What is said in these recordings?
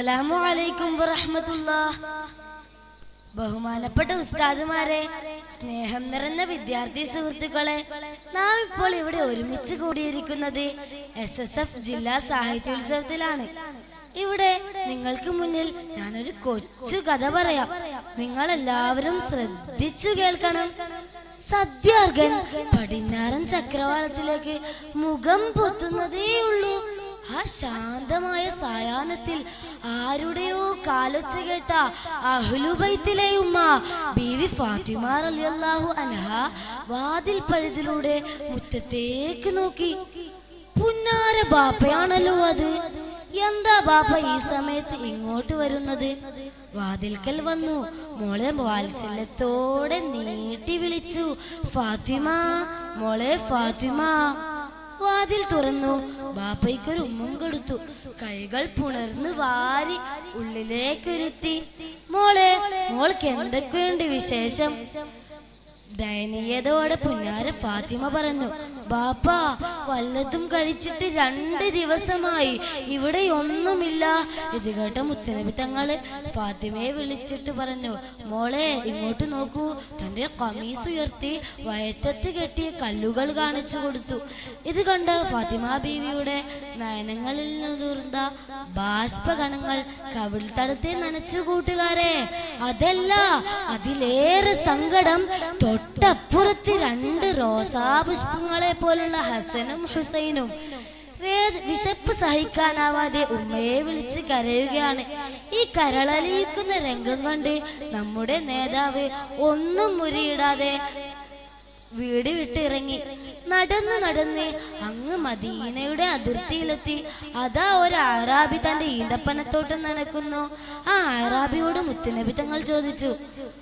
അസ്സലാമു അലൈക്കും വറഹ്മത്തുള്ളാഹ് ബഹുമാനപ്പെട്ട ഉസ്താദുമാരെ സ്നേഹം നിറഞ്ഞ വിദ്യാർത്ഥി സുഹൃത്തുക്കളെ നാം ഇപ്പോൾ ഇവിടെ ഒരുമിച്ച് കൂടിയിരിക്കുന്നത് എസ് എസ് എഫ് ജില്ലാ സാഹിത്യോത്സവത്തിലാണ് ഇവിടെ നിങ്ങൾക്ക് മുന്നിൽ ഞാനൊരു കൊച്ചു കഥ പറയാം നിങ്ങൾ എല്ലാവരും ശ്രദ്ധിച്ചു കേൾക്കണം സദ്യാർഗൻ പടിഞ്ഞാറൻ ചക്രവാളത്തിലേക്ക് മുഖം പൊത്തുന്നതേയുള്ളൂ ആ ശാന്തമായ സായാഹ്നത്തിൽ ആരുടെയോ കാലൊച്ച കേട്ട അഹ്ലുബൈത്തിലെ ഉമ്മ ബീവി ഫാത്തിമ റളിയല്ലാഹു അൻഹ വാതിൽ പഴുതിലൂടെ മുറ്റത്തേക്ക് നോക്കി പുന്നാര ബാപ്പയാണല്ലോ അത് എന്താ ബാപ്പ ഈ സമയത്ത് ഇങ്ങോട്ട് വരുന്നത് വാതിൽക്കൽ വന്നു മോളെ വാത്സല്യത്തോടെ നീട്ടി വിളിച്ചു ഫാത്തിമ മോളെ ഫാത്തിമ വാതിൽ തുറന്നു ബാപ്പയ്ക്കൊരു ഉമ്മും കൊടുത്തു കൈകൾ പുണർന്ന് വാരി ഉള്ളിലേക്കൊരുത്തി മോളെ മോൾക്ക് എന്തൊക്കെയുണ്ട് വിശേഷം ദയനീയതയോടെ പുന്നാര ഫാത്തിമ പറഞ്ഞു ബാപ്പ വല്ലതും കഴിച്ചിട്ട് രണ്ട് ദിവസമായി ഇവിടെ ഒന്നുമില്ല ഇത് കേട്ട മുത്തനബി തങ്ങള് ഫാത്തിമയെ വിളിച്ചിട്ട് പറഞ്ഞു മോളെ ഇങ്ങോട്ട് നോക്കൂ തന്റെ കമീസ് ഉയർത്തി വയറ്റത്ത് കെട്ടിയ കല്ലുകൾ കാണിച്ചു കൊടുത്തു ഇത് കണ്ട ഫാത്തിമ ബീവിയുടെ നയനങ്ങളിൽ നിന്നുതിർന്ന ബാഷ്പകണങ്ങൾ കവിൾ തടത്തെ നനച്ചു കൂട്ടുകാരെ അതല്ല അതിലേറെ സങ്കടം തൊട്ടപ്പുറത്ത് രണ്ട് റോസാ പുഷ്പങ്ങളെ പോലുള്ള ഹസനും ഹുസൈനും വേദ വിശപ്പ് സഹിക്കാനാവാതെ ഉമ്മയെ വിളിച്ച് കരയുകയാണ് ഈ കരളലിയിക്കുന്ന രംഗം കണ്ട് നമ്മുടെ നേതാവ് ഒന്നും മുരിയിടാതെ വീട് വിട്ടിറങ്ങി നടന്ന് നടന്ന് അങ്ങ് മദീനയുടെ അതിർത്തിയിലെത്തി അതാ ഒരു ആറാബി തന്റെ ഈന്തപ്പനത്തോട്ടം നനക്കുന്നു ആ ആറാബിയോട് മുത്തുനബി തങ്ങൾ ചോദിച്ചു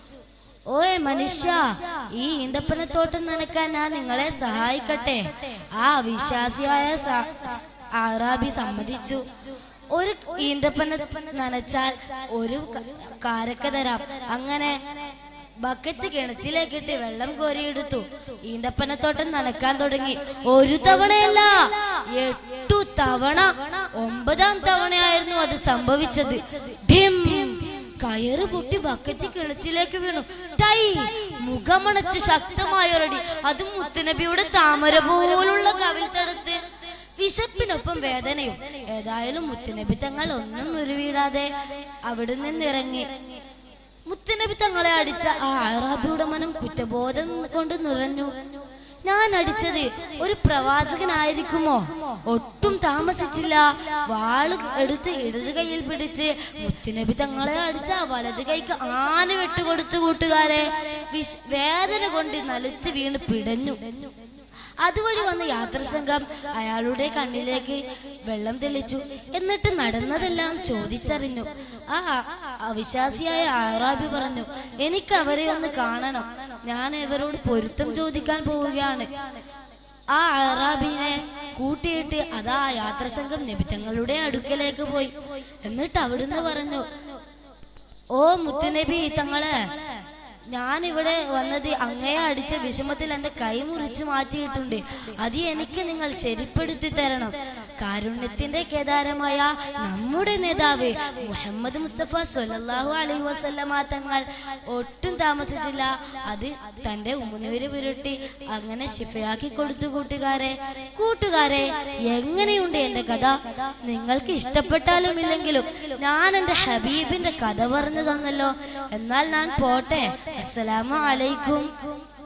ഓയ് മനുഷ്യ ഈ ഈന്തപ്പനത്തോട്ടം നനക്കാൻ ഞാൻ നിങ്ങളെ സഹായിക്കട്ടെ ആ വിശ്വാസിയായ സ- ആറാബി സമ്മതിച്ചു ഒരു ഈന്തപ്പന നനച്ചാൽ ഒരു ക- കാരക്ക തരാം അങ്ങനെ ബക്കറ്റ് കിണറ്റിലേക്കിട്ട് വെള്ളം കോരിയെടുത്തു ഈന്തപ്പനത്തോട്ടം നനക്കാൻ തുടങ്ങി ഒരു തവണയല്ല എട്ടു തവണ ഒമ്പതാം തവണയായിരുന്നു അത് സംഭവിച്ചത് ഡിം കയറ് പൊട്ടി ബക്കറ്റ് കിണറ്റിലേക്ക് വീണു ടൈ മുഖമണച്ച് ശക്തമായൊരടി അത് മുത്തുനബിയുടെ താമര പോലുള്ള കവിൾത്തടുത്ത് വിശപ്പിനൊപ്പം വേദനയും ഏതായാലും മുത്തുനബി തങ്ങൾ ഒന്നും ഉരുവിടാതെ അവിടെ നിന്നിറങ്ങി മുത്തുനബി തങ്ങളെ അടിച്ച ആ അറാബിയുടെ മനം കുറ്റബോധം കൊണ്ട് നിറഞ്ഞു ഞാൻ അടിച്ചത് ഒരു പ്രവാചകനായിരിക്കുമോ ഒട്ടും താമസിച്ചില്ല വാള് എടുത്ത് ഇടത് കൈയിൽ പിടിച്ച് മുത്തുനബി തങ്ങളെ അടിച്ച ആ വലത് കൈക്ക് ആന വെട്ടുകൊടുത്തു കൂട്ടുകാരെ വിശ് വേദന കൊണ്ട് നലുത്ത് വീണ് പിടഞ്ഞു അതുവഴി വന്ന യാത്ര സംഘം അയാളുടെ കണ്ണിലേക്ക് വെള്ളം തെളിച്ചു എന്നിട്ട് നടന്നതെല്ലാം ചോദിച്ചറിഞ്ഞു ആ അവിശ്വാസിയായ ആറാബി പറഞ്ഞു എനിക്ക് അവരെ ഒന്ന് കാണണം ഞാൻ ഇവരോട് പൊരുത്തം ചോദിക്കാൻ പോവുകയാണ് ആ അറാബിനെ കൂട്ടിയിട്ട് അതാ യാത്ര സംഘം നബിത്തങ്ങളുടെ അടുക്കലേക്ക് പോയി എന്നിട്ട് അവിടുന്ന് പറഞ്ഞു ഓ മുത്തുനബി തങ്ങള് ഞാൻ ഇവിടെ വന്നത് അങ്ങയെ അടിച്ച വിഷമത്തിൽ എന്റെ കൈ മുറിച്ച് മാറ്റിയിട്ടുണ്ട് അത് എനിക്ക് നിങ്ങൾ ശരിപ്പെടുത്തി തരണം കാരുണ്യത്തിന്റെ കേദാരമായ നമ്മുടെ നേതാവ് മുഹമ്മദ് മുസ്തഫ സല്ലല്ലാഹു അലൈഹി വസല്ലമ തങ്ങൾ ഒട്ടും താമസിച്ചില്ല അത് തന്റെ ഉമ്മുനൂര് പുരട്ടി അങ്ങനെ ശിഫയാക്കി കൊടുത്തു കൂട്ടുകാരെ കൂട്ടുകാരെ എങ്ങനെയുണ്ട് എന്റെ കഥ നിങ്ങൾക്ക് ഇഷ്ടപ്പെട്ടാലും ഇല്ലെങ്കിലും ഞാൻ എന്റെ ഹബീബിന്റെ കഥ പറഞ്ഞു തന്നല്ലോ എന്നാൽ ഞാൻ പോട്ടെ അസ്സലാമു അലൈക്കും